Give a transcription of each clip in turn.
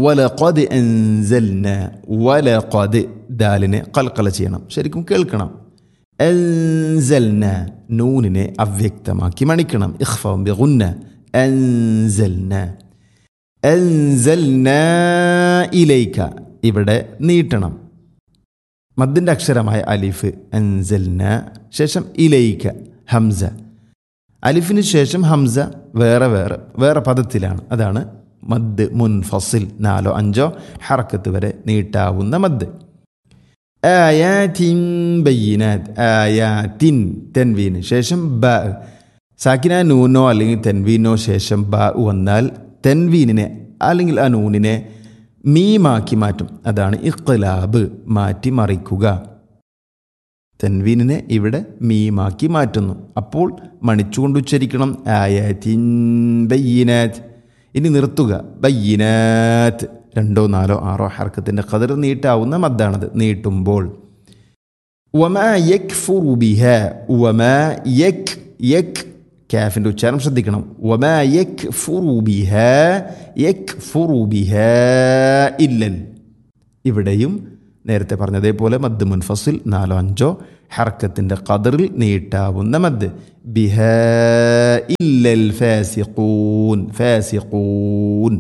വലഖദ് അൻസൽന വലഖദ് ദാലിനെ കൽക്കല ചെയ്യണം ശരിക്കും കേൾക്കണം അൻസൽന നൂനിനെ അവ്യക്തമാക്കി മണിക്കണം ഇഖ്ഫം ബിഗുന്ന അൻസൽന അൻസൽന ഇലൈക ഇവിടെ നീട്ടണം മദ്ദിൻ്റെ അക്ഷരമായ അലിഫ് അൻസൽന ശേഷം ഇലൈക ഹംസ അലിഫിന് ശേഷം ഹംസ വേറെ വേറെ വേറെ പദത്തിലാണ് അതാണ് മദ് മുൻഫസിൽ നാലോ അഞ്ചോ ഹറക്കത്ത് വരെ നീട്ടാവുന്ന മദ് ആയാത്തിൻ ബയ്യനാത് ആയാത്തിൻ തെൻവീന് ശേഷം ബ സാക്കിന നൂനോ അല്ലെങ്കിൽ തെൻവീനോ ശേഷം ബ വന്നാൽ തെൻവീനിനെ അല്ലെങ്കിൽ ആ നൂനിനെ മീമാക്കി മാറ്റും അതാണ് ഇഖ്ലാബ് മാറ്റി മറിക്കുക തെൻവീനിനെ ഇവിടെ മീമാക്കി മാറ്റുന്നു അപ്പോൾ മണിച്ചുകൊണ്ട് ഉച്ചരിക്കണം ആയാത്തിൻ ബയ്യനാത് ഇനി നിർത്തുക ബയ്യനാത്ത് രണ്ടോ നാലോ ആറോ ഹർക്കത്തിൻ്റെ കതിർ നീട്ടാവുന്ന മദ്ദാണത് നീട്ടുമ്പോൾ വമാ യക്ഫുറു ബിഹ വമാ യക് യക് കാഫിൻ്റെ ഉച്ചാരണം ശ്രദ്ധിക്കണം വമാ യക് ഫുറു ബിഹ യക് ഫുറു ബിഹ ഇല്ലൽ ഇവിടെയും നേരത്തെ പറഞ്ഞതേപോലെ മദ് മുൻഫസിൽ നാലോ അഞ്ചോ ഹർക്കത്തിൻ്റെ കതിറിൽ നീട്ടാവുന്ന മദ് ബിഹ ഇല്ലൽ ഫാസിഖൂൻ ഫാസിഖൂൻ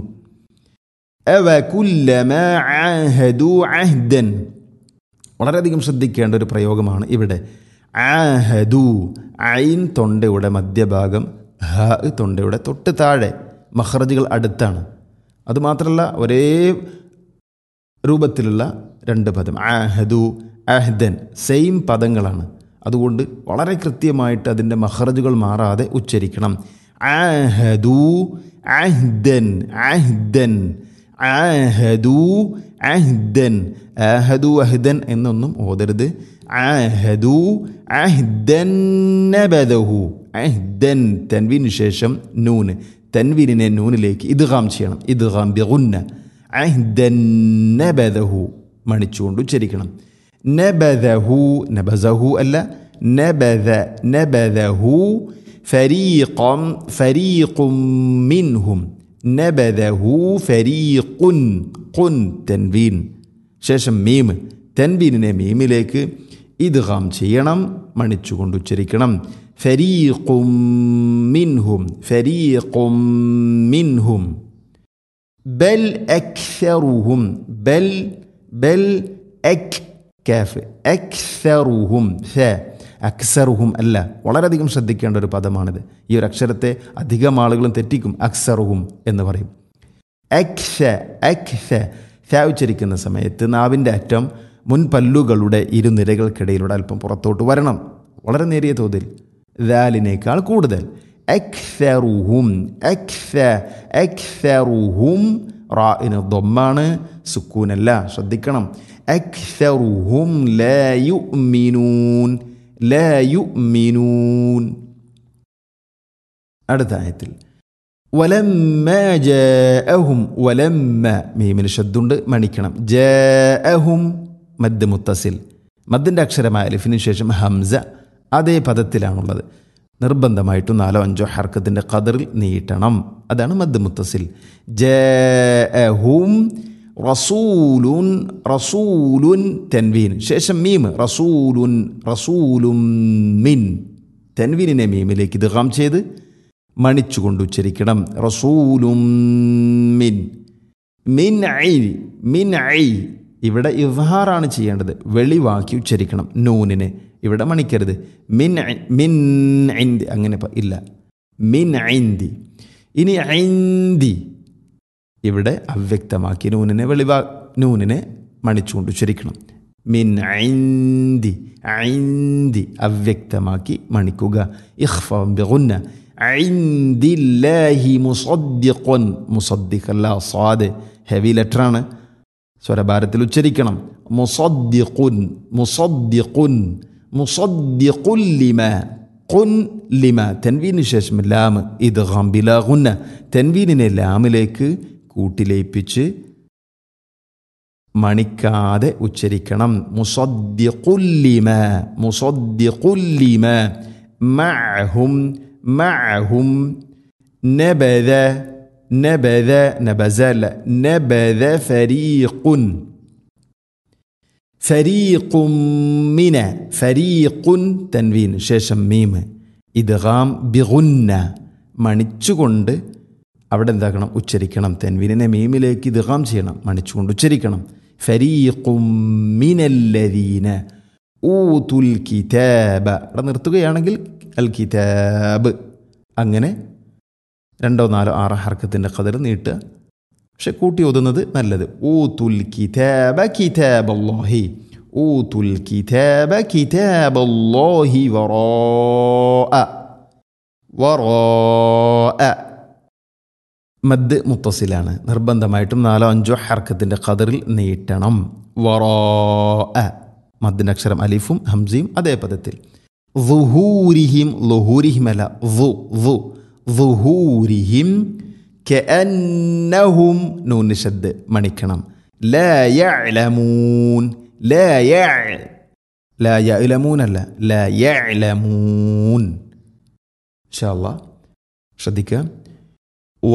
അവ കുല്ലമ ആഹദു അഹ്ദൻ വളരെയധികം ശ്രദ്ധിക്കേണ്ട ഒരു പ്രയോഗമാണ് ഇവിടെ ആഹദു ഐൻ തൊണ്ടയുടെ മധ്യഭാഗം ഹ തൊണ്ടയുടെ തൊട്ട് താഴെ മഹ്റജുകൾ അടുത്താണ് അതുമാത്രമല്ല ഒരേ രൂപത്തിലുള്ള രണ്ട് പദം ആഹദു അഹ്ദൻ സെയിം പദങ്ങളാണ് അതുകൊണ്ട് വളരെ കൃത്യമായിട്ട് അതിൻ്റെ മഹ്റജുകൾ മാറാതെ ഉച്ചരിക്കണം ആഹദു അഹ്ദൻ അഹ്ദൻ ആഹദു അഹ്ദൻ ആഹദു അഹ്ദൻ എന്നൊന്നും ഓതരുത് ആഹദു അഹ്ദൻ നബദഹു അഹ്ദൻ തൻവീന് ശേഷം നൂന് തൻവീനിനെ നൂനിലേക്ക് ഇദ്ഗാം ചെയ്യണം ഇദ്ഗാം ബിഗുന്ന അഹ്ദൻ നബദഹു മണിച്ചുകൊണ്ട് ഉച്ചരിക്കണം നബദഹു നബസഹു അല്ല നബദ നബദഹു ഫരീഖം ഫരീഖും മിൻഹും നബദഹു ഫരീഖുൻ ഖുൻ തൻവീൻ ശേഷം മീം തൻവീനിനെ മീമിലേക്ക് ഇദ്ഗാം ചെയ്യണം മണിച്ചുകൊണ്ട് ഉച്ചരിക്കണം ഫരീഖും മിൻഹും ഫരീഖും മിൻഹും ബൽ അക്സറുഹും ബൽ ബൽ അക് കാഫ് അക്സറുഹും ഫ അക്സറുഹും അല്ല വളരെയധികം ശ്രദ്ധിക്കേണ്ട ഒരു പദമാണിത് ഈ ഒരു അക്ഷരത്തെ അധികം ആളുകളും തെറ്റിക്കും അക്സറുഹും എന്ന് പറയും അക്സ അക്സ ഫ ഉച്ചരിക്കുന്ന സമയത്ത് നാവിൻ്റെ അറ്റം മുൻപല്ലുകളുടെ ഇരുനിരകൾക്കിടയിലൂടെ അല്പം പുറത്തോട്ട് വരണം വളരെ നേരിയ തോതിൽ ദാലിനേക്കാൾ കൂടുതൽ അക്സറുഹും അക്സ അക്സറുഹും റാഇന് ദൊമ്മാണ് സുക്കൂനല്ല ശ്രദ്ധിക്കണം അക്സറുഹും ലാ യുഅ്മിനൂൻ ലാ യുഅ്മിനൂൻ അടുത്ത ആയത്തിൽ വലമ്മ ജാഅഹും വലമ്മ മീമിന് ശബ്ദുണ്ട് മണിക്കണം ജാഅഹും മദ് മുത്തസിൽ മദ്ദിൻ്റെ അക്ഷരമായ അലിഫിന് ശേഷം ഹംസ അതേ പദത്തിലാണുള്ളത് നിർബന്ധമായിട്ടും നാലോ അഞ്ചോ ഹർക്കത്തിൻ്റെ കതറിൽ നീട്ടണം അതാണ് മദ് മുത്തസിൽ ജാഅഹും റസൂലുൻ റസൂലുൻ തെൻവീൻ ശേഷം മീം റസൂലുൻ റസൂലും മിൻ തെൻവീനിനെ മീമിലേക്ക് ഇദ്ഗാം ചെയ്ത് മണിച്ചുകൊണ്ട് ഉച്ചരിക്കണം റസൂലും മിൻ മിൻ ഐ മിൻ ഐ ഇവിടെ ഇവഹാറാണ് ചെയ്യേണ്ടത് വെളിവാക്കി ഉച്ചരിക്കണം നൂനിനെ ഇവിടെ മണിക്കരുത് മിൻ ഐ- മിൻ ഐന്തി അങ്ങനെ പ- ഇല്ല മിൻ ഐന്തി ഇനി ഐന്തി ഇവിടെ അവ്യക്തമാക്കി നൂനിനെ വെളിവാ നൂനിനെ മണിച്ചുകൊണ്ട് ഉച്ചരിക്കണം മിൻ ഐന്തി ഐന്തി അവ്യക്തമാക്കി മണിക്കുക ഇഖ്ഫം ബിഗുന്ന ഐന്ദില്ലാഹി മുസദ്ദിഖുൻ മുസദ്ദിഖല്ല സ്വാദ് ഹെവി ലെറ്ററാണ് സ്വരഭാരത്തിൽ ഉച്ചരിക്കണം മുസദ്ദിഖുൻ മുസദ്ദിഖുൻ മുസദ്ദിഖുൻ ലിമ ഖുൻ ലിമ തെൻവീന് ശേഷം ലാം ഇത് ഗംബിലാകുന്ന തെൻവീനിനെ ലാമിലേക്ക് കൂട്ടിലയിപ്പിച്ച് മണിക്കാതെ ഉച്ചരിക്കണം മുസദ്ദിഖുല്ലിമ മുസദ്ദിഖുല്ലിമ മഅഹും മഅഹും നബദ നബദ നബസ അല്ല നബദ ഫരീഖുൻ ഫരീഖുമിന ഫരീഖുൻ തൻവീൻ ശേഷം മീം ഇദ്ഗാം ബിഗുന്ന മണിച്ചുകൊണ്ട് അവിടെ എന്താക്കണം ഉച്ചരിക്കണം തെൻവീനിനെ മീമിലേക്ക് ഇദ്ഗാം ചെയ്യണം മണിച്ചുകൊണ്ട് ഉച്ചരിക്കണം ഫരീഖുമിനല്ലദീന ഊതുൽ കിതാബ അവിടെ നിർത്തുകയാണെങ്കിൽ അൽ കിതാബ് അങ്ങനെ രണ്ടോ നാലോ ആറ് ഹർക്കത്തിൻ്റെ കതിർ നീട്ടുക പക്ഷെ കൂട്ടി ഓതുന്നത് നല്ലത് ഊതുൽ കിതാബ കിതാബല്ലാഹി ഊതുൽ കിതാബ കിതാബല്ലാഹി വറാഅ വറാഅ മദ് മുത്തസിലാണ് നിർബന്ധമായിട്ടും നാലോ അഞ്ചോ ഹർക്കത്തിൻ്റെ കതിറിൽ നീട്ടണം വറാഅ മദ്ദിൻ്റെ അക്ഷരം അലിഫും ഹംസയും അതേ പദത്തിൽ ظهورهم ظهورهم അല്ല ظു ظു ظهورهم كأنهم نون شد മണിക്കണം لا يعلمون لا يع لا يعلمون അല്ല لا يعلمون ഇൻഷാ അല്ലാ ശ്രദ്ധിക്കുക